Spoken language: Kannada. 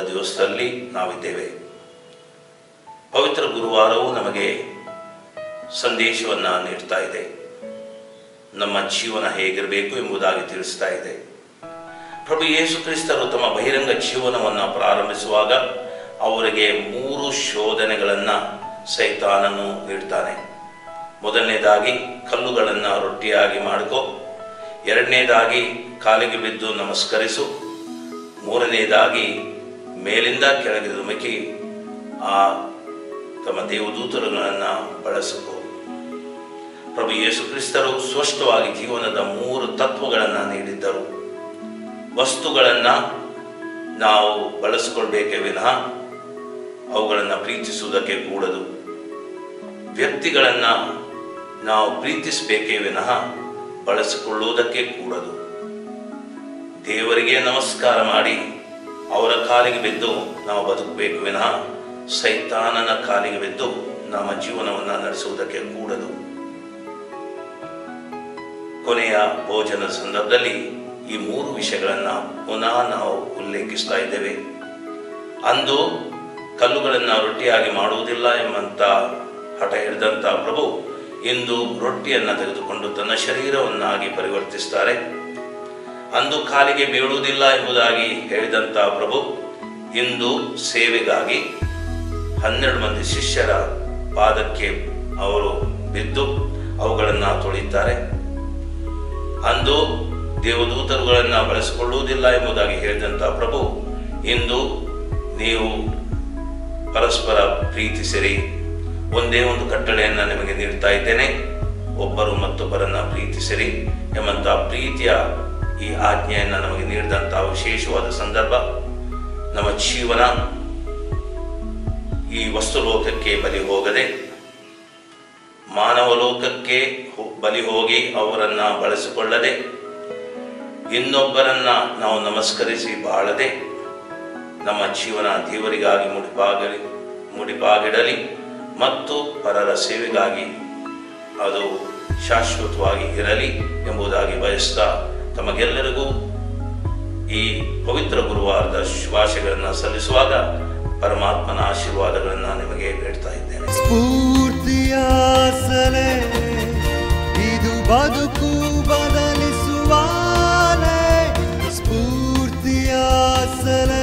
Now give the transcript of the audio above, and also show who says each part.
Speaker 1: ದಿವಸದಲ್ಲಿ ನಾವಿದ್ದೇವೆ ಪವಿತ್ರ ಗುರುವಾರವು ನಮಗೆ ಸಂದೇಶವನ್ನು ನೀಡ್ತಾ ಇದೆ ನಮ್ಮ ಜೀವನ ಹೇಗಿರಬೇಕು ಎಂಬುದಾಗಿ ತಿಳಿಸ್ತಾ ಇದೆ ಪ್ರಭು ಯೇಸು ಕ್ರಿಸ್ತರು ತಮ್ಮ ಬಹಿರಂಗ ಜೀವನವನ್ನು ಪ್ರಾರಂಭಿಸುವಾಗ ಅವರಿಗೆ ಮೂರು ಶೋಧನೆಗಳನ್ನು ಸೈತಾನನು ನೀಡ್ತಾನೆ ಮೊದಲನೇದಾಗಿ ಕಲ್ಲುಗಳನ್ನು ರೊಟ್ಟಿಯಾಗಿ ಮಾಡಿಕೊ ಎರಡನೇದಾಗಿ ಕಾಲಿಗೆ ಬಿದ್ದು ನಮಸ್ಕರಿಸು ಮೂರನೇದಾಗಿ ಮೇಲಿಂದ ಕೆಳಗೆ ಧುಮುಕಿ ಆ ತಮ್ಮ ದೇವದೂತರುಗಳನ್ನು ಬಳಸಿಕೊ ಪ್ರಭು ಯೇಸು ಕ್ರಿಸ್ತರು ಸ್ಪಷ್ಟವಾಗಿ ಜೀವನದ ಮೂರು ತತ್ವಗಳನ್ನು ನೀಡಿದ್ದರು ವಸ್ತುಗಳನ್ನು ನಾವು ಬಳಸಿಕೊಳ್ಬೇಕೇ ವಿನಃ ಅವುಗಳನ್ನು ಪ್ರೀತಿಸುವುದಕ್ಕೆ ಕೂಡದು ವ್ಯಕ್ತಿಗಳನ್ನು ನಾವು ಪ್ರೀತಿಸಬೇಕೇ ವಿನಃ ಬಳಸಿಕೊಳ್ಳುವುದಕ್ಕೆ ಕೂಡದು ದೇವರಿಗೆ ನಮಸ್ಕಾರ ಮಾಡಿ ಅವರ ಕಾಲಿಗೆ ಬಿದ್ದು ನಾವು ಬದುಕಬೇಕು ವಿನಃ ಸೈತಾನನ ಕಾಲಿಗೆ ಬಿದ್ದು ನಮ್ಮ ಜೀವನವನ್ನು ನಡೆಸುವುದಕ್ಕೆ ಕೂಡದು ಕೊನೆಯ ಭೋಜನ ಸಂದರ್ಭದಲ್ಲಿ ಈ ಮೂರು ವಿಷಯಗಳನ್ನು ಪುನಃ ನಾವು ಉಲ್ಲೇಖಿಸ್ತಾ ಇದ್ದೇವೆ ಅಂದು ಕಲ್ಲುಗಳನ್ನು ರೊಟ್ಟಿಯಾಗಿ ಮಾಡುವುದಿಲ್ಲ ಎಂಬಂತ ಹಠ ಹಿಡಿದಂಥ ಪ್ರಭು ಇಂದು ರೊಟ್ಟಿಯನ್ನು ತೆಗೆದುಕೊಂಡು ತನ್ನ ಶರೀರವನ್ನಾಗಿ ಪರಿವರ್ತಿಸ್ತಾರೆ ಅಂದು ಕಾಲಿಗೆ ಬೀಳುವುದಿಲ್ಲ ಎಂಬುದಾಗಿ ಹೇಳಿದಂಥ ಪ್ರಭು ಇಂದು ಸೇವೆಗಾಗಿ ಹನ್ನೆರಡು ಮಂದಿ ಶಿಷ್ಯರ ಪಾದಕ್ಕೆ ಅವರು ಬಿದ್ದು ಅವುಗಳನ್ನು ತೊಳಿತಾರೆ ಅಂದು ದೇವದೂತರುಗಳನ್ನು ಬಳಸಿಕೊಳ್ಳುವುದಿಲ್ಲ ಎಂಬುದಾಗಿ ಹೇಳಿದಂಥ ಪ್ರಭು ಇಂದು ನೀವು ಪರಸ್ಪರ ಪ್ರೀತಿಸಿರಿ ಒಂದೇ ಒಂದು ಕಟ್ಟಳೆಯನ್ನು ನಿಮಗೆ ನೀಡ್ತಾ ಇದ್ದೇನೆ ಒಬ್ಬರು ಮತ್ತೊಬ್ಬರನ್ನ ಪ್ರೀತಿಸಿರಿ ಎಂಬಂಥ ಪ್ರೀತಿಯ ಈ ಆಜ್ಞೆಯನ್ನು ನಮಗೆ ನೀಡಿದಂಥ ವಿಶೇಷವಾದ ಸಂದರ್ಭ ನಮ್ಮ ಜೀವನ ಈ ವಸ್ತು ಲೋಕಕ್ಕೆ ಬಲಿ ಹೋಗದೆ ಮಾನವ ಲೋಕಕ್ಕೆ ಹೋ- ಬಲಿ ಹೋಗಿ ಅವರನ್ನ ಬಳಸಿಕೊಳ್ಳದೆ ಇನ್ನೊಬ್ಬರನ್ನ ನಾವು ನಮಸ್ಕರಿಸಿ ಬಾಳದೆ ನಮ್ಮ ಜೀವನ ದೇವರಿಗಾಗಿ ಮುಡಿಪಾಗಲಿ ಮುಡಿಪಾಗಿಡಲಿ ಮತ್ತು ಪರರ ಸೇವೆಗಾಗಿ ಅದು ಶಾಶ್ವತವಾಗಿ ಇರಲಿ ಎಂಬುದಾಗಿ ಬಯಸ್ತಾ ತಮಗೆಲ್ಲರಿಗೂ ಈ ಪವಿತ್ರ ಗುರುವಾರದ ಶುಭಾಶಯಗಳನ್ನು ಸಲ್ಲಿಸುವಾಗ ಪರಮಾತ್ಮನ ಆಶೀರ್ವಾದಗಳನ್ನು ನಿಮಗೆ ಬೇಡ್ತಾ ಇದ್ದೇನೆ
Speaker 2: ಸ್ಫೂರ್ತಿಯ ಸಲೆ ಇದು ಬದುಕು ಬದಲಿಸುವ ಅಲೆ. ಸ್ಫೂರ್ತಿಯ ಸಲೆ